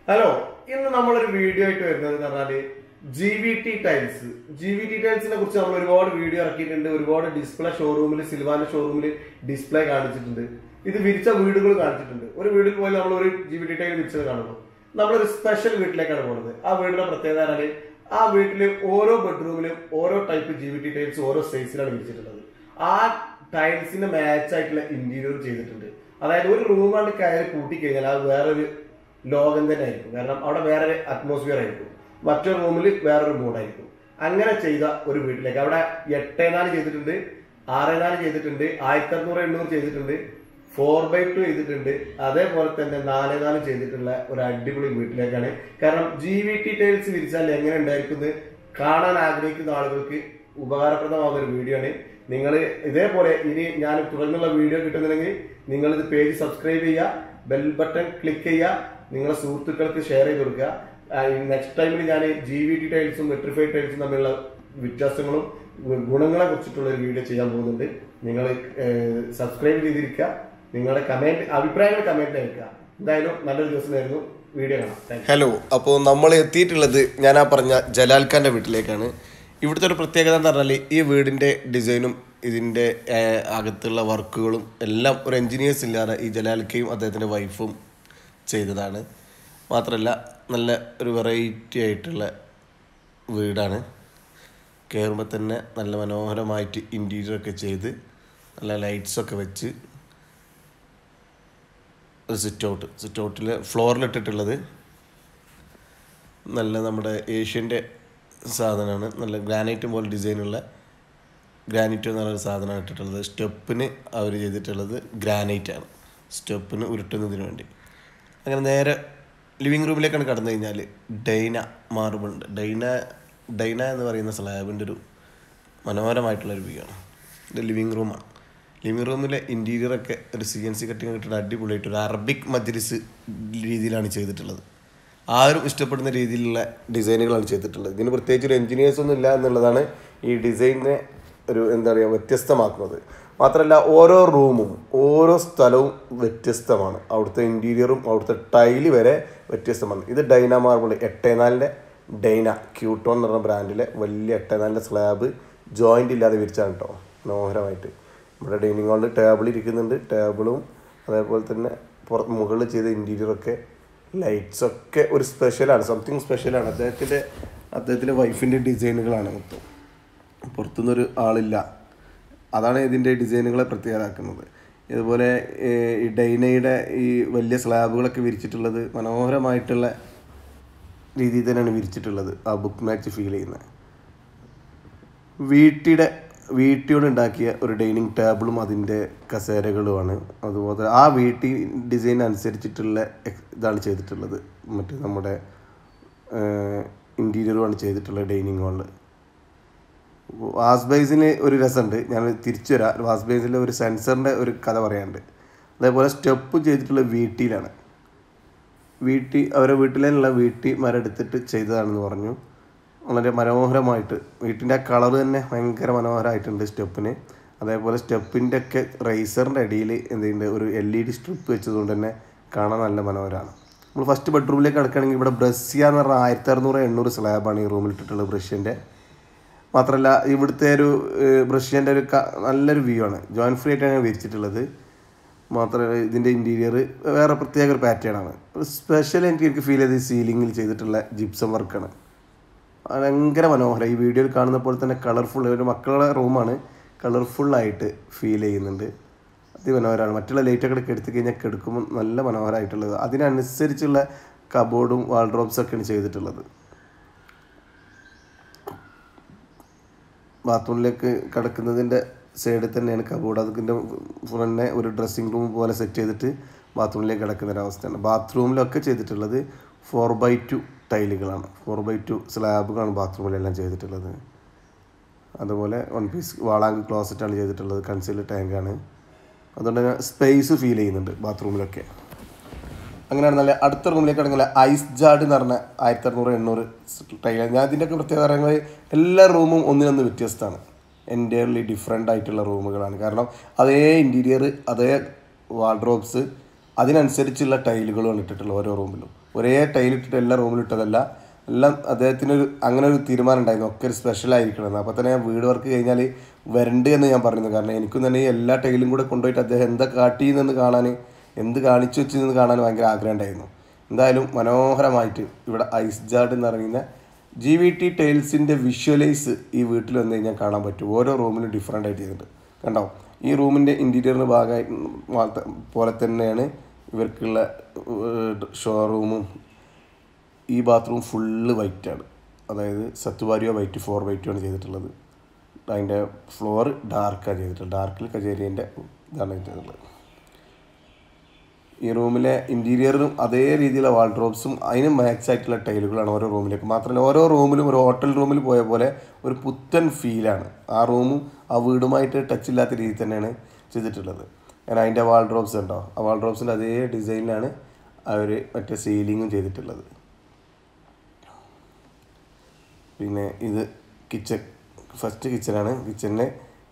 hello ഇന്ന് നമ്മളൊരു video ആയിട്ട് വരുന്നത് എന്ന് പറഞ്ഞാല് G V T tiles G V T ടൈൽസിനെ കുറിച്ച് നമ്മൾ ഒരുപാട് വീഡിയോ ഇറക്കിയിട്ടുണ്ട് ഒരുപാട് ഡിസ്പ്ലേ ഷോറൂമിൽ സിൽവാന്റെ ഷോറൂമിൽ ഡിസ്പ്ലേ കാണിച്ചിട്ടുണ്ട് ഇത് വിരിച്ച വീടുകൾ കാണിച്ചിട്ടുണ്ട് ഒരു വീട്ടിൽ പോയി നമ്മൾ ഒരു ജി വി ടി ടൈൽ വിരിച്ചത് കാണുമ്പോൾ നമ്മളൊരു സ്പെഷ്യൽ വീട്ടിലേക്കാണ് പോകുന്നത് ആ വീടിന്റെ പ്രത്യേകത പറഞ്ഞാല് ആ വീട്ടില് ഓരോ ബെഡ്റൂമിലും ഓരോ type G V T tiles ഓരോ സൈസിലാണ് വിരിച്ചിട്ടുള്ളത് ആ ടൈൽസിന് മാച്ച് ആയിട്ടുള്ള ഇന്റീരിയർ ചെയ്തിട്ടുണ്ട് അതായത് ഒരു റൂമാണ് കയറി കൂട്ടി കഴിഞ്ഞാൽ അത് വേറൊരു ലോകം തന്നെ ആയിരിക്കും കാരണം അവിടെ വേറൊരു അറ്റ്മോസ്ഫിയർ ആയിരിക്കും മറ്റൊരു റൂമിൽ വേറൊരു മൂഡായിരിക്കും അങ്ങനെ ചെയ്ത ഒരു വീട്ടിലേക്ക് അവിടെ എട്ടേ നാല് ചെയ്തിട്ടുണ്ട് ആറേ നാല് ചെയ്തിട്ടുണ്ട് ആയിരത്തി അറുന്നൂറ് എണ്ണൂറ് ചെയ്തിട്ടുണ്ട് ഫോർ ബൈ ടു ചെയ്തിട്ടുണ്ട് അതേപോലെ തന്നെ നാല് നാല് ചെയ്തിട്ടുള്ള ഒരു അടിപൊളി വീട്ടിലേക്കാണ് കാരണം ജി വി ടി ടൈൽസ് വിരിച്ചാൽ എങ്ങനെ ഉണ്ടായിരിക്കുന്നത് കാണാൻ ആഗ്രഹിക്കുന്ന ആളുകൾക്ക് ഉപകാരപ്രദമാകുന്ന ഒരു വീഡിയോ ആണ് നിങ്ങൾ ഇതേപോലെ ഇനി ഞാൻ തുടർന്നുള്ള വീഡിയോ കിട്ടുന്നുണ്ടെങ്കിൽ നിങ്ങൾ ഇത് പേജ് സബ്സ്ക്രൈബ് ചെയ്യുക ബെൽ ബട്ടൺ ക്ലിക്ക് ചെയ്യുക നിങ്ങളെ സുഹൃത്തുക്കൾക്ക് ഷെയർ ചെയ്ത് കൊടുക്കുക നെക്സ്റ്റ് ടൈമിൽ ഞാൻ ജി വി ടി ടൈൽസും മെട്രിഫൈഡ് ടൈൽസും തമ്മിലുള്ള വ്യത്യാസങ്ങളും ഗുണങ്ങളെ കുറിച്ചിട്ടുള്ള ഒരു വീഡിയോ ചെയ്യാൻ പോകുന്നുണ്ട് നിങ്ങൾ സബ്സ്ക്രൈബ് ചെയ്തിരിക്കുക നിങ്ങളുടെ കമന്റ് അഭിപ്രായങ്ങൾ കമന്റ് അയക്കുക എന്തായാലും നല്ലൊരു ദിവസമായിരുന്നു വീഡിയോ കാണാം താങ്ക് ഹലോ അപ്പോൾ നമ്മൾ എത്തിയിട്ടുള്ളത് ഞാൻ ആ പറഞ്ഞ ജലാൽ ഖാൻ്റെ വീട്ടിലേക്കാണ് ഇവിടുത്തെ ഒരു പ്രത്യേകത എന്ന് പറഞ്ഞാൽ ഈ വീടിൻ്റെ ഡിസൈനും ഇതിൻ്റെ ഏഹ്, അകത്തുള്ള വർക്കുകളും എല്ലാം ഒരു എൻജിനീയേഴ്സ് ഇല്ലാതെ ഈ ജലാൽക്കയും അദ്ദേഹത്തിൻ്റെ വൈഫും ചെയ്തതാണ് മാത്രമല്ല നല്ല ഒരു വെറൈറ്റി ആയിട്ടുള്ള വീടാണ് കയറുമ്പോൾ തന്നെ നല്ല മനോഹരമായിട്ട് ഇൻറ്റീരിയർ ഒക്കെ ചെയ്ത് നല്ല ലൈറ്റ്സൊക്കെ വെച്ച് ഒരു സിറ്റ് ഔട്ട് സിറ്റ് ഔട്ടിൽ ഫ്ലോറിലിട്ടിട്ടുള്ളത് നല്ല നമ്മുടെ ഏഷ്യൻ്റെ സാധനമാണ് നല്ല ഗ്രാനൈറ്റ് പോലെ ഡിസൈനുള്ള ഗ്രാനൈറ്റ് എന്ന് പറയുന്ന സാധനമാണ് ഇട്ടിട്ടുള്ളത് സ്റ്റെപ്പിന് അവർ ചെയ്തിട്ടുള്ളത് ഗ്രാനൈറ്റ് ആണ് സ്റ്റെപ്പിന് ഉരുട്ടുന്നതിന് വേണ്ടി അങ്ങനെ നേരെ ലിവിങ് റൂമിലേക്കാണ് കടന്നു കഴിഞ്ഞാൽ ഡൈന മാർബിൾ ഉണ്ട് ഡൈന ഡൈന എന്ന് പറയുന്ന സ്ലാബിൻ്റെ ഒരു മനോഹരമായിട്ടുള്ള ഒരു വ്യൂ ആണ് ഇത് ലിവിങ് റൂമാണ് ലിവിങ് റൂമിലെ ഇൻറ്റീരിയറൊക്കെ ഒരു സി എൻ സി കട്ടിങ് കിട്ടുന്ന അടിപൊളിയായിട്ട് ഒരു അറബിക് മജ്ലിസ് രീതിയിലാണ് ചെയ്തിട്ടുള്ളത് ആരും ഇഷ്ടപ്പെടുന്ന രീതിയിലുള്ള ഡിസൈനുകളാണ് ചെയ്തിട്ടുള്ളത് ഇതിന് പ്രത്യേകിച്ച് ഒരു എൻജിനീയേഴ്സ് ഒന്നും ഇല്ല എന്നുള്ളതാണ് ഈ ഡിസൈനിനെ ഒരു എന്താ പറയുക വ്യത്യസ്തമാക്കുന്നത് മാത്രമല്ല ഓരോ റൂമും ഓരോ സ്ഥലവും വ്യത്യസ്തമാണ് അവിടുത്തെ ഇൻറ്റീരിയറും അവിടുത്തെ ടൈല് വരെ വ്യത്യസ്തമാണ് ഇത് ഡൈന മാർബിൾ എട്ടേനാലിൻ്റെ ഡൈന ക്യൂട്ടോൺ എന്ന് പറഞ്ഞ ബ്രാൻഡിലെ വലിയ എട്ടേനാലിൻ്റെ സ്ലാബ് ജോയിൻ്റ് ഇല്ലാതെ വിരിച്ചാണ് കേട്ടോ മനോഹരമായിട്ട് നമ്മുടെ ഡൈനിങ് ഹാളിൽ ടേബിൾ ഇരിക്കുന്നുണ്ട് ടേബിളും അതേപോലെ തന്നെ പുറ മുകളിൽ ചെയ്ത ഇൻറ്റീരിയറൊക്കെ ലൈറ്റ്സ് ഒക്കെ ഒരു സ്പെഷ്യലാണ് സംതിങ് സ്പെഷ്യലാണ് അദ്ദേഹത്തിൻ്റെ അദ്ദേഹത്തിൻ്റെ വൈഫിൻ്റെ ഡിസൈനുകളാണ് മൊത്തം പുറത്തുനിന്നൊരു ആളില്ല അതാണ് ഇതിൻ്റെ ഡിസൈനുകളെ പ്രത്യേകമാക്കുന്നത് ഇതുപോലെ ഏഹ്, ഈ ഡൈനയുടെ ഈ വലിയ സ്ലാബുകളൊക്കെ വിരിച്ചിട്ടുള്ളത് മനോഹരമായിട്ടുള്ള രീതിയിൽ തന്നെയാണ് വിരിച്ചിട്ടുള്ളത് ആ ബുക്ക് മാച്ച് ഫീൽ ചെയ്യുന്നത് വീട്ടിയുടെ വീട്ടിയോട് ഉണ്ടാക്കിയ ഒരു ഡൈനിങ് ടേബിളും അതിൻ്റെ കസേരകളുമാണ് അതുപോലെ ആ വീട്ടി ഡിസൈൻ അനുസരിച്ചിട്ടുള്ള എക്സ് ഇതാണ് ചെയ്തിട്ടുള്ളത് മറ്റേ നമ്മുടെ ഇൻറ്റീരിയറുമാണ് ചെയ്തിട്ടുള്ളത് ഡൈനിങ് ഹാളിൽ വാസ്ബൈസിന് ഒരു രസമുണ്ട് ഞാൻ തിരിച്ചു വരാം വാസ്ബൈസിലെ ഒരു സെൻസറിൻ്റെ ഒരു കഥ പറയാനുണ്ട് അതേപോലെ സ്റ്റെപ്പ് ചെയ്തിട്ടുള്ള വീട്ടിയിലാണ് വീട്ടി അവരെ വീട്ടിലുള്ള വീട്ടി മരം എടുത്തിട്ട് ചെയ്തതാണെന്ന് പറഞ്ഞു വളരെ മനോഹരമായിട്ട് വീട്ടിൻ്റെ ആ കളർ തന്നെ ഭയങ്കര മനോഹരമായിട്ടുണ്ട് സ്റ്റെപ്പിന് അതേപോലെ സ്റ്റെപ്പിൻ്റെ ഒക്കെ റേസറിൻ്റെ അടിയിൽ എന്തെങ്കിലും ഒരു എൽ ഇ ഡി സ്ട്രിപ്പ് വെച്ചതുകൊണ്ട് തന്നെ കാണാൻ നല്ല മനോഹരമാണ് നമ്മൾ ഫസ്റ്റ് ബെഡ്റൂമിലേക്ക് കിടക്കുകയാണെങ്കിൽ ഇവിടെ ബ്രസ്സിയ എന്ന് പറഞ്ഞാൽ ആയിരത്തി അറുന്നൂറ് എണ്ണൂറ് സ്ലാബാണ് ഈ റൂമിൽ ഇട്ടിട്ടുള്ളത് ബ്രഷിൻ്റെ മാത്രമല്ല ഇവിടുത്തെ ഒരു ബ്രഷിൻ്റെ ഒരു ക- നല്ലൊരു വ്യൂ ആണ് ജോയിൻ ഫ്രീ ആയിട്ടാണ് വിരിച്ചിട്ടുള്ളത് മാത്രമല്ല ഇതിൻ്റെ ഇൻറ്റീരിയർ വേറെ പ്രത്യേക ഒരു പാറ്റേൺ ആണ് ഒരു സ്പെഷ്യൽ എനിക്ക് എനിക്ക് ഫീൽ ചെയ്ത് സീലിങ്ങിൽ ചെയ്തിട്ടുള്ള ജിപ്സം വർക്കാണ് ഭയങ്കര മനോഹരം ഈ വീഡിയോയിൽ കാണുന്ന പോലെ തന്നെ കളർഫുൾ ഒരു മക്കളുടെ റൂമാണ് കളർഫുള്ളായിട്ട് ഫീൽ ചെയ്യുന്നുണ്ട് അതിമനോഹരമാണ് മറ്റുള്ള ലൈറ്റൊക്കെ എടുത്തു കഴിഞ്ഞാൽ കിടക്കുമ്പോൾ നല്ല മനോഹരമായിട്ടുള്ളത് അതിനനുസരിച്ചുള്ള കബോർഡും വാൾഡ്രോബ്സ് ഒക്കെയാണ് ചെയ്തിട്ടുള്ളത് ബാത്റൂമിലേക്ക് കിടക്കുന്നതിൻ്റെ സൈഡിൽ തന്നെയാണ് കബോർഡ് അതിൻ്റെ ഫ്രണ്ടിനെ ഒരു ഡ്രസ്സിങ് റൂം പോലെ സെറ്റ് ചെയ്തിട്ട് ബാത്റൂമിലേക്ക് കിടക്കുന്ന ഒരവസ്ഥയാണ് ബാത്റൂമിലൊക്കെ ചെയ്തിട്ടുള്ളത് ഫോർ ബൈ ടു ടൈലുകളാണ് ഫോർ ബൈ ടു സ്ലാബുകളാണ് ബാത്റൂമിലെല്ലാം ചെയ്തിട്ടുള്ളത് അതുപോലെ വൺ പീസ് വാളാങ്ക് ക്ലോസറ്റാണ് ചെയ്തിട്ടുള്ളത് കൺസീൽ ടാങ്കാണ് അതുകൊണ്ട് തന്നെ സ്പേസ് ഫീൽ ചെയ്യുന്നുണ്ട് ബാത്റൂമിലൊക്കെ അങ്ങനെയാണ് നല്ല അടുത്ത റൂമിലേക്ക് ആണെങ്കിൽ ഐസ് ജാഡ് എന്ന് പറഞ്ഞ ആയിരത്തി അറുന്നൂറ് എണ്ണൂറ് ടൈലാണ് ഞാൻ ഇതിൻ്റെയൊക്കെ പ്രത്യേകത പറയുന്നത് എല്ലാ റൂമും ഒന്നിനൊന്ന് വ്യത്യസ്തമാണ് എൻറ്റയർലി ഡിഫറെൻ്റ് ആയിട്ടുള്ള റൂമുകളാണ് കാരണം അതേ ഇൻറ്റീരിയർ അതേ വാർഡ്രോബ്സ് അതിനനുസരിച്ചുള്ള ടൈലുകളാണ് ഇട്ടിട്ടുള്ളത് ഓരോ റൂമിലും ഒരേ ടൈലിട്ടിട്ട് എല്ലാ റൂമിലിട്ടതല്ല എല്ലാം അദ്ദേഹത്തിനൊരു അങ്ങനെ ഒരു തീരുമാനം ഉണ്ടായിരുന്നു ഒക്കെ ഒരു സ്പെഷ്യൽ ആയിരിക്കണം അപ്പോൾ തന്നെ ഞാൻ വീട് വർക്ക് കഴിഞ്ഞാൽ വരണ്ട് എന്ന് ഞാൻ പറയുന്നു കാരണം എനിക്കും തന്നെ ഈ എല്ലാ ടൈലും കൂടെ കൊണ്ടുപോയിട്ട് അദ്ദേഹം എന്താ കാട്ടിയെന്ന് കാണാൻ എന്ത് കാണിച്ചു വെച്ചെന്ന് കാണാൻ ഭയങ്കര ആഗ്രഹം ഉണ്ടായിരുന്നു എന്തായാലും മനോഹരമായിട്ട് ഇവിടെ ഐസ് ജാർഡ് എന്ന് പറയുന്ന ജി വി ടി ടൈൽസിൻ്റെ വിഷ്വലൈസ് ഈ വീട്ടിൽ വന്നു കഴിഞ്ഞാൽ കാണാൻ പറ്റും ഓരോ റൂമിലും ഡിഫറെൻ്റ് ആയിട്ട് ചെയ്തിട്ടുണ്ട് കണ്ടോ ഈ റൂമിൻ്റെ ഇൻറ്റീരിയറിന് ഭാഗമായി മാത്ത- പോലെ തന്നെയാണ് ഇവർക്കുള്ള ഷോറൂമും ഈ ബാത്റൂം ഫുള്ള് വൈറ്റാണ് അതായത് സത്തുവാരിയോ വൈറ്റ് ഫോർ വൈറ്റോ ആണ് ചെയ്തിട്ടുള്ളത് അതിൻ്റെ ഫ്ലോർ ഡാർക്കാണ് ചെയ്തിട്ടുള്ളത് ഡാർക്കിൽ കജേരിയൻ്റെ ഇതാണ് ചെയ്തിട്ടുള്ളത് ഈ റൂമിലെ ഇൻറ്റീരിയറും അതേ രീതിയിലുള്ള വാൾഡ്രോബ്സും അതിന് മാച്ച് ആയിട്ടുള്ള ടൈലുകളാണ് ഓരോ റൂമിലേക്ക് മാത്രമല്ല ഓരോ റൂമിലും ഒരു ഹോട്ടൽ റൂമിൽ പോയ പോലെ ഒരു പുത്തൻ ഫീലാണ് ആ റൂമും ആ വീടുമായിട്ട് ടച്ച് ഇല്ലാത്ത രീതിയിൽ തന്നെയാണ് ചെയ്തിട്ടുള്ളത് കാരണം അതിൻ്റെ വാൾഡ്രോബ്സ് ഉണ്ടോ ആ വാൾഡ്രോബ്സിൻ്റെ അതേ ഡിസൈനിലാണ് അവർ മറ്റേ സീലിങ്ങും ചെയ്തിട്ടുള്ളത് പിന്നെ ഇത് കിച്ചൺ ഫസ്റ്റ് കിച്ചണാണ് കിച്ചണിന്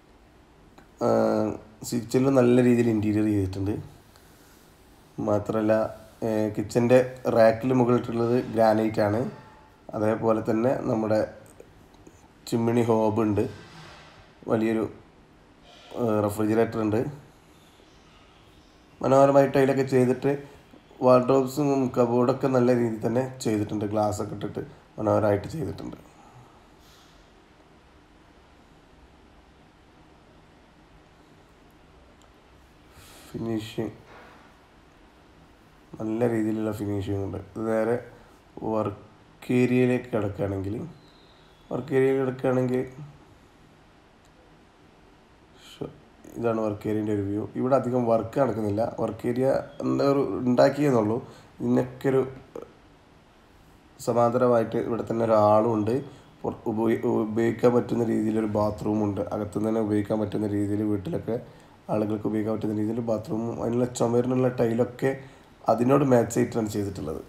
കിച്ചണിൽ നല്ല രീതിയിൽ ഇൻറ്റീരിയർ ചെയ്തിട്ടുണ്ട് മാത്രമല്ല കിച്ചൻ്റെ റാക്കിൽ മുകളിലിട്ടുള്ളത് ഗ്രാനൈറ്റ് ആണ് അതേപോലെ തന്നെ നമ്മുടെ ചിമ്മിണി ഹോബ് ഉണ്ട് വലിയൊരു റെഫ്രിജറേറ്റർ ഉണ്ട് മനോഹരമായിട്ട് അതിലൊക്കെ ചെയ്തിട്ട് വാർഡ്രോബ്സും കബോർഡൊക്കെ നല്ല രീതിയിൽ തന്നെ ചെയ്തിട്ടുണ്ട് ഗ്ലാസ് ഒക്കെ ഇട്ടിട്ട് മനോഹരമായിട്ട് ചെയ്തിട്ടുണ്ട് ഫിനിഷിങ് നല്ല രീതിയിലുള്ള ഫിനിഷിംഗ് ഉണ്ട് ഇത് നേരെ വർക്ക് ഏരിയയിലേക്ക് കിടക്കുകയാണെങ്കിൽ വർക്ക് ഏരിയയിൽ കിടക്കുകയാണെങ്കിൽ ഷോ- ഇതാണ് വർക്ക് ഏരിയൻ്റെ ഒരു വ്യൂ ഇവിടെ അധികം വർക്ക് നടക്കുന്നില്ല വർക്ക് ഏരിയ എന്താ ഒരു ഉണ്ടാക്കിയെന്നുള്ളൂ ഇതിനൊക്കെ ഒരു സമാന്തരമായിട്ട് ഇവിടെ തന്നെ ഒരാളും ഉണ്ട് പുറ- ഉപയോഗി- ഉപയോഗിക്കാൻ പറ്റുന്ന രീതിയിലൊരു ബാത്റൂം ഉണ്ട് അകത്തുനിന്ന് തന്നെ ഉപയോഗിക്കാൻ പറ്റുന്ന രീതിയിൽ വീട്ടിലൊക്കെ ആളുകൾക്ക് ഉപയോഗിക്കാൻ പറ്റുന്ന രീതിയിൽ ബാത്റൂമും അതിനുള്ള ചുമരിനുള്ള ടൈലൊക്കെ അതിനോട് മാച്ച് ആയിട്ടാണ് ചെയ്തിട്ടുള്ളത്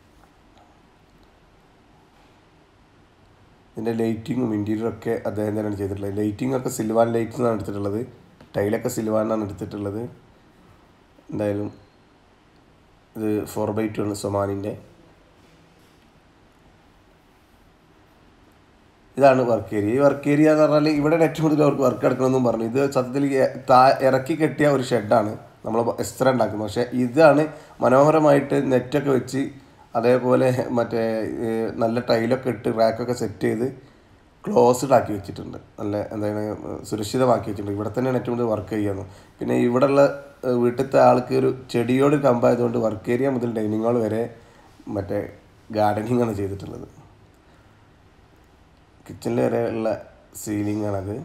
ഇതിൻ്റെ ലൈറ്റിങ്ങും ഇൻറ്റീരിയറും ഒക്കെ അദ്ദേഹം തന്നെയാണ് ചെയ്തിട്ടുള്ളത് ലൈറ്റിംഗ് ഒക്കെ സിൽവാൻ ലൈറ്റ്സ് എന്നാണ് എടുത്തിട്ടുള്ളത് ടൈലൊക്കെ സിൽവാനാണ് എടുത്തിട്ടുള്ളത് എന്തായാലും ഇത് ഫോർ ബൈ ടു ആണ് സൊമാനിൻ്റെ ഇതാണ് വർക്ക് ഏരിയ ഈ വർക്ക് ഏരിയ എന്ന് പറഞ്ഞാൽ ഇവിടെ ഏറ്റവും കൂടുതൽ അവർക്ക് വർക്ക് എടുക്കണമെന്നും പറഞ്ഞു ഇത് സത്യത്തിൽ ഈ താ ഇറക്കി കെട്ടിയ ഒരു ഷെഡാണ് നമ്മൾ എക്സ്ട്രാ ഉണ്ടാക്കുന്നത് പക്ഷേ ഇതാണ് മനോഹരമായിട്ട് നെറ്റൊക്കെ വെച്ച് അതേപോലെ മറ്റേ ഏ, നല്ല ടൈലൊക്കെ ഇട്ട് റാക്കൊക്കെ സെറ്റ് ചെയ്ത് ക്ലോസ്ഡ് ആക്കി വെച്ചിട്ടുണ്ട് നല്ല എന്താണ് സുരക്ഷിതമാക്കി വെച്ചിട്ടുണ്ട് ഇവിടെ തന്നെയാണ് ഏറ്റവും കൂടുതൽ വർക്ക് ചെയ്യുന്നത് പിന്നെ ഇവിടെയുള്ള ഏ, വീട്ടിലത്തെ ആൾക്ക് ഒരു ചെടിയോട് കമ്പായതുകൊണ്ട് വർക്ക് ഏരിയ മുതൽ ഡൈനിങ് ഹാൾ വരെ മറ്റേ ഗാർഡനിങ് ആണ് ചെയ്തിട്ടുള്ളത് കിച്ചണിൽ വരെ ഉള്ള സീലിംഗ് ആണത്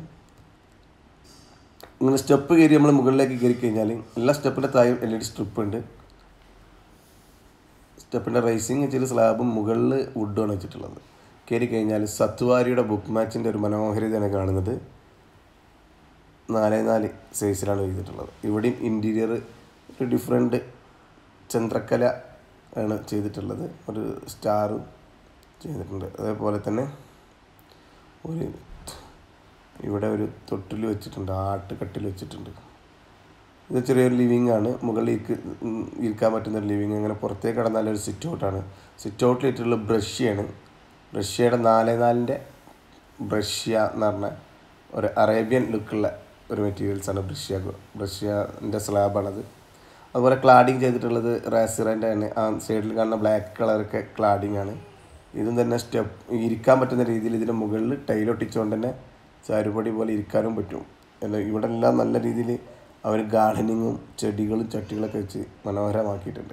ഇങ്ങനെ സ്റ്റെപ്പ് കയറി നമ്മൾ മുകളിലേക്ക് കയറി കഴിഞ്ഞാൽ എല്ലാ സ്റ്റെപ്പിൻ്റെ താഴെ എൽ ഇ ഡി സ്ട്രിപ്പ് ഉണ്ട് സ്റ്റെപ്പിൻ്റെ റേസിങ് വെച്ചിട്ട് സ്ലാബും മുകളിൽ വുഡാണ് വെച്ചിട്ടുള്ളത് കയറി കഴിഞ്ഞാൽ സത്വാരിയുടെ ബുക്ക് മാച്ചിൻ്റെ ഒരു മനോഹരിതയാണ് കാണുന്നത് നാല് നാല് സൈസിലാണ് ചെയ്തിട്ടുള്ളത് ഇവിടെയും ഇൻറ്റീരിയർ ഒരു ഡിഫറെൻറ്റ് ചന്ദ്രക്കല ആണ് ചെയ്തിട്ടുള്ളത് ഒരു സ്റ്റാറും ചെയ്തിട്ടുണ്ട് അതേപോലെ തന്നെ ഒരു ഇവിടെ ഒരു തൊട്ടിൽ വെച്ചിട്ടുണ്ട് ആട്ടുകട്ടിൽ വെച്ചിട്ടുണ്ട് ഇത് ചെറിയൊരു ലിവിങ് ആണ് മുകളിൽ ഇരിക്ക് ഉം ഇരിക്കാൻ പറ്റുന്ന ഒരു ലിവിങ് അങ്ങനെ പുറത്തേക്ക് കടന്നാൽ ഒരു സിറ്റ് ഔട്ടാണ് സിറ്റ് ഔട്ടിലിട്ടുള്ള ബ്രഷ്യാണ് ബ്രഷ്യയുടെ നാല് നാലിൻ്റെ ബ്രഷ്യ എന്ന് പറഞ്ഞ ഒരു അറേബ്യൻ ലുക്കുള്ള ഒരു മെറ്റീരിയൽസാണ് ബ്രഷ്യ ബ്രഷ്യൻ്റെ സ്ലാബാണത് അതുപോലെ ക്ലാഡിങ് ചെയ്തിട്ടുള്ളത് റാസിറൻ്റെ ആണ് ആ സൈഡിൽ കാണുന്ന ബ്ലാക്ക് കളറൊക്കെ ക്ലാഡിങ് ആണ് ഇതും തന്നെ സ്റ്റെപ്പ് ഇരിക്കാൻ പറ്റുന്ന രീതിയിൽ ഇതിൻ്റെ മുകളിൽ ടൈലൊട്ടിച്ചുകൊണ്ട് തന്നെ ചാരുപടി പോലെ ഇരിക്കാനും പറ്റും അല്ല ഇവിടെ എല്ലാം നല്ല രീതിയിൽ അവർ ഗാർഡനിങ്ങും ചെടികളും ചട്ടികളൊക്കെ വെച്ച് മനോഹരമാക്കിയിട്ടുണ്ട്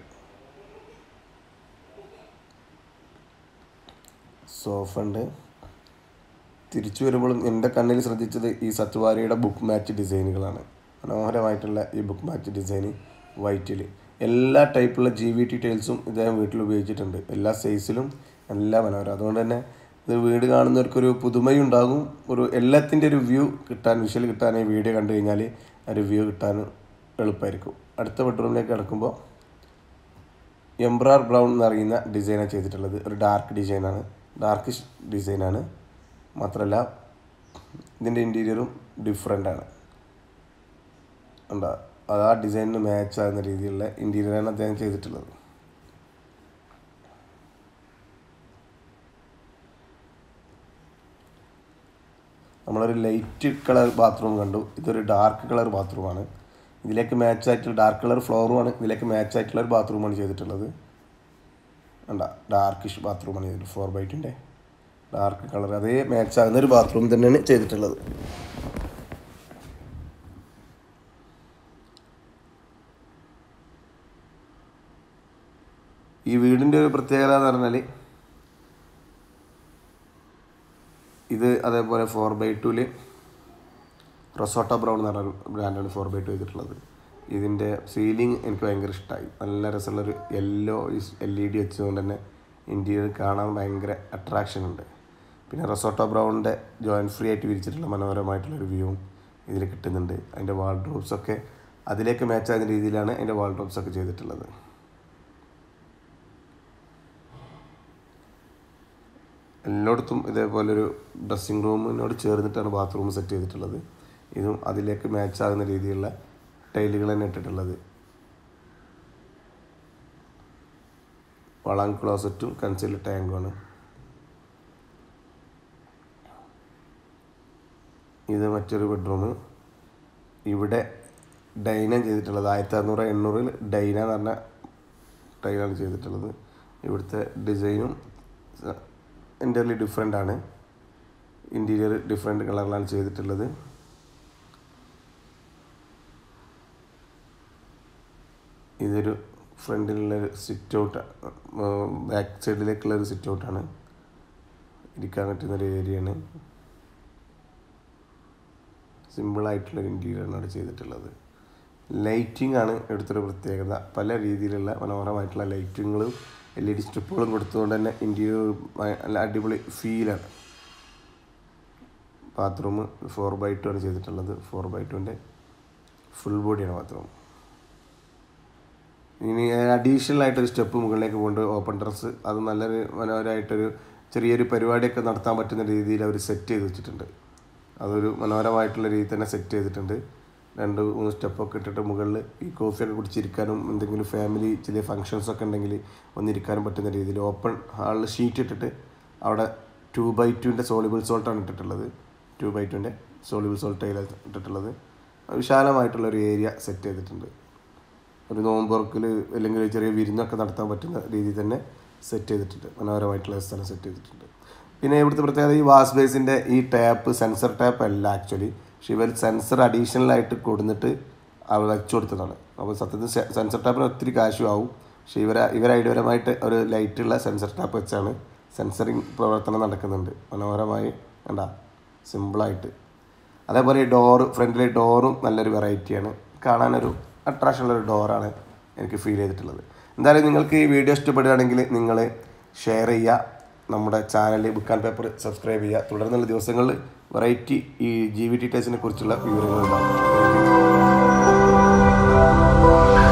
സോഫ ഉണ്ട് തിരിച്ചു വരുമ്പോഴും എൻ്റെ കണ്ണിൽ ശ്രദ്ധിച്ചത് ഈ സത്വാരിയുടെ ബുക്ക് മാച്ച് ഡിസൈനുകളാണ് മനോഹരമായിട്ടുള്ള ഈ ബുക്ക് മാച്ച് ഡിസൈൻ വൈറ്റിൽ എല്ലാ ടൈപ്പുള്ള ജി വി ടി ടൈൽസും ഇദ്ദേഹം വീട്ടിൽ ഉപയോഗിച്ചിട്ടുണ്ട് എല്ലാ സൈസിലും എല്ലാ മനോഹരം അതുകൊണ്ട് തന്നെ ഇത് വീട് കാണുന്നവർക്കൊരു പുതുമയുണ്ടാകും ഒരു എല്ലാത്തിൻ്റെ ഒരു വ്യൂ കിട്ടാൻ വിഷ്വൽ കിട്ടാൻ ഈ വീഡിയോ കണ്ടു കഴിഞ്ഞാൽ ആ ഒരു വ്യൂ കിട്ടാൻ എളുപ്പമായിരിക്കും അടുത്ത ബെഡ്റൂമിലേക്ക് കിടക്കുമ്പോൾ എംബ്രാർ ബ്രൗൺ എന്ന് അറിയുന്ന ഡിസൈനാണ് ചെയ്തിട്ടുള്ളത് ഒരു ഡാർക്ക് ഡിസൈനാണ് ഡാർക്ക് ഡിസൈനാണ് മാത്രമല്ല ഇതിൻ്റെ ഇൻറ്റീരിയറും ഡിഫറെൻ്റ് ആണ് ഉണ്ടോ അത് ആ ഡിസൈനിന് മാച്ച് ആകുന്ന രീതിയിലുള്ള ഇൻറ്റീരിയറാണ് അദ്ദേഹം ചെയ്തിട്ടുള്ളത് നമ്മളൊരു ലൈറ്റ് കളർ ബാത്റൂം കണ്ടു ഇതൊരു ഡാർക്ക് കളർ ബാത്റൂമാണ് ഇതിലേക്ക് മാച്ച് ആയിട്ടുള്ള ഡാർക്ക് കളർ ഫ്ലോറുമാണ് ഇതിലേക്ക് മാച്ച് ആയിട്ടുള്ള ഒരു ബാത്റൂമാണ് ചെയ്തിട്ടുള്ളത് വേണ്ട ഡാർക്കിഷ് ബാത്റൂമാണ് ചെയ്തിട്ട് ഫോർ ബൈറ്റിൻ്റെ ഡാർക്ക് കളർ അതേ മാച്ച് ആകുന്ന ഒരു ബാത്റൂം തന്നെയാണ് ചെയ്തിട്ടുള്ളത് ഈ വീടിൻ്റെ ഒരു പ്രത്യേകത എന്ന് പറഞ്ഞാൽ ഇത് അതേപോലെ ഫോർ ബൈ ടൂല് റൊസോട്ട ബ്രൗൺ എന്ന് പറഞ്ഞൊരു ബ്രാൻഡാണ് ഫോർ ബൈ ടു ചെയ്തിട്ടുള്ളത് ഇതിൻ്റെ സീലിംഗ് എനിക്ക് ഭയങ്കര ഇഷ്ടമായി നല്ല രസമുള്ളൊരു യെല്ലോ എൽ ഇ ഡി വെച്ചുകൊണ്ട് തന്നെ ഇന്ത്യയിൽ കാണാൻ ഭയങ്കര അട്രാക്ഷൻ ഉണ്ട് പിന്നെ റൊസോട്ട ബ്രൗണിൻ്റെ ജോയിൻ ഫ്രീ ആയിട്ട് വിരിച്ചിട്ടുള്ള മനോഹരമായിട്ടുള്ളൊരു വ്യൂവും ഇതിൽ കിട്ടുന്നുണ്ട് അതിൻ്റെ വാൾഡ്രോബ്സൊക്കെ അതിലേക്ക് മാച്ച് ആകുന്ന രീതിയിലാണ് അതിൻ്റെ വാൾഡ്രോബ്സൊക്കെ ചെയ്തിട്ടുള്ളത് എല്ലായിടത്തും ഇതേപോലൊരു ഡ്രസ്സിങ് റൂമിനോട് ചേർന്നിട്ടാണ് ബാത്റൂം സെറ്റ് ചെയ്തിട്ടുള്ളത് ഇതും അതിലേക്ക് മാച്ച് ആകുന്ന രീതിയിലുള്ള ടൈലുകൾ തന്നെ ഇട്ടിട്ടുള്ളത് വളം ക്ലോസറ്റും കൺസീൽ ടാങ്കുമാണ് ഇത് മറ്റൊരു ബെഡ്റൂം ഇവിടെ ഡൈന ചെയ്തിട്ടുള്ളത് ആയിരത്തി അറുന്നൂറ് എണ്ണൂറിൽ ഡൈന എന്ന് പറഞ്ഞ ടൈലാണ് ചെയ്തിട്ടുള്ളത് ഇവിടുത്തെ ഡിസൈനും എൻ്റർലി ഡിഫറെൻ്റ് ആണ് ഇൻറ്റീരിയർ ഡിഫറെൻ്റ് കളറിലാണ് ചെയ്തിട്ടുള്ളത് ഇതൊരു ഫ്രണ്ടിലുള്ളൊരു സിറ്റ് ഔട്ട് ബാക്ക് സൈഡിലേക്കുള്ള ഒരു സിറ്റ് ഔട്ടാണ് ഇരിക്കാൻ പറ്റുന്ന ഒരു ഏരിയയാണ് സിമ്പിളായിട്ടുള്ളൊരു ഇൻറ്റീരിയറാണ് അവിടെ ചെയ്തിട്ടുള്ളത് ലൈറ്റിംഗ് ആണ് എടുത്തൊരു പ്രത്യേകത പല രീതിയിലുള്ള മനോഹരമായിട്ടുള്ള ലൈറ്റിങ്ങുകളും എൽ ഇ ഡി സ്ട്രിപ്പുകളും കൊടുത്തുകൊണ്ട് തന്നെ ഇൻറ്റീരിയർ നല്ല അടിപൊളി ഫീലാണ് ബാത്റൂം ഫോർ ബൈ ടു ആണ് ചെയ്തിട്ടുള്ളത് ഫോർ ബൈ ടുവിൻ്റെ ഫുൾ ബോഡിയാണ് ബാത്റൂം ഇനി അഡീഷണൽ ആയിട്ടൊരു സ്റ്റെപ്പ് മുകളിലേക്ക് കൊണ്ട് ഓപ്പൺ ടെറസ് അത് നല്ലൊരു മനോഹരമായിട്ടൊരു ചെറിയൊരു പരിപാടിയൊക്കെ നടത്താൻ പറ്റുന്ന രീതിയിൽ അവർ സെറ്റ് ചെയ്ത് വെച്ചിട്ടുണ്ട് അതൊരു മനോഹരമായിട്ടുള്ള രീതിയിൽ തന്നെ സെറ്റ് ചെയ്തിട്ടുണ്ട് രണ്ട് മൂന്ന് സ്റ്റെപ്പൊക്കെ ഇട്ടിട്ട് മുകളിൽ ഈ കോഫിയൊക്കെ കുടിച്ചിരിക്കാനും എന്തെങ്കിലും ഫാമിലി ചില ഫങ്ഷൻസ് ഒക്കെ ഉണ്ടെങ്കിൽ ഒന്നിരിക്കാനും പറ്റുന്ന രീതിയിൽ ഓപ്പൺ ഹാളിൽ ഷീറ്റ് ഇട്ടിട്ട് അവിടെ ടു ബൈ ടുവിൻ്റെ സോളിബിൾ സോൾട്ടാണ് ഇട്ടിട്ടുള്ളത് ടു ബൈ ടുവിൻ്റെ സോളിബിൾ സോൾട്ട് ഇട്ടിട്ടുള്ളത് വിശാലമായിട്ടുള്ള ഒരു ഏരിയ സെറ്റ് ചെയ്തിട്ടുണ്ട് ഒരു നോമ്പുറക്കിൽ അല്ലെങ്കിൽ ഒരു ചെറിയ വിരുന്നൊക്കെ നടത്താൻ പറ്റുന്ന രീതിയിൽ തന്നെ സെറ്റ് ചെയ്തിട്ടുണ്ട് മനോഹരമായിട്ടുള്ള സ്ഥലം സെറ്റ് ചെയ്തിട്ടുണ്ട് പിന്നെ ഇവിടുത്തെ പ്രത്യേകത ഈ വാഷ് ബേസിൻ്റെ ഈ ടാപ്പ് സെൻസർ ടാപ്പ് അല്ല ആക്ച്വലി പക്ഷെ ഇവർ സെൻസർ അഡീഷണൽ ആയിട്ട് കൊടുത്തിട്ട് അവർ വെച്ചു കൊടുത്തതാണ് അപ്പോൾ സത്യത്തിൽ സെൻസർ ടാപ്പിന് ഒത്തിരി കാശും ആവും പക്ഷേ ഇവർ ഇവർ ഐഡിയപരമായിട്ട് ഒരു ലൈറ്റുള്ള സെൻസർ ടാപ്പ് വെച്ചാണ് സെൻസറിങ് പ്രവർത്തനം നടക്കുന്നുണ്ട് മനോഹരമായി കണ്ട സിമ്പിളായിട്ട് അതേപോലെ ഈ ഡോറ് ഫ്രണ്ടിലെ ഡോറും നല്ലൊരു വെറൈറ്റിയാണ് കാണാനൊരു അട്രാക്ഷനുള്ള ഒരു ഡോറാണ് എനിക്ക് ഫീൽ ചെയ്തിട്ടുള്ളത് എന്തായാലും നിങ്ങൾക്ക് ഈ വീഡിയോ ഇഷ്ടപ്പെടുകയാണെങ്കിൽ നിങ്ങൾ ഷെയർ ചെയ്യുക നമ്മുടെ channel book and paper subscribe ചെയ്യുക തുടർന്നുള്ള ദിവസങ്ങളിൽ വെറൈറ്റി ഈ ജി വി ടി ടെസ്റ്റിനെ കുറിച്ചുള്ള വിവരങ്ങളുണ്ടാകും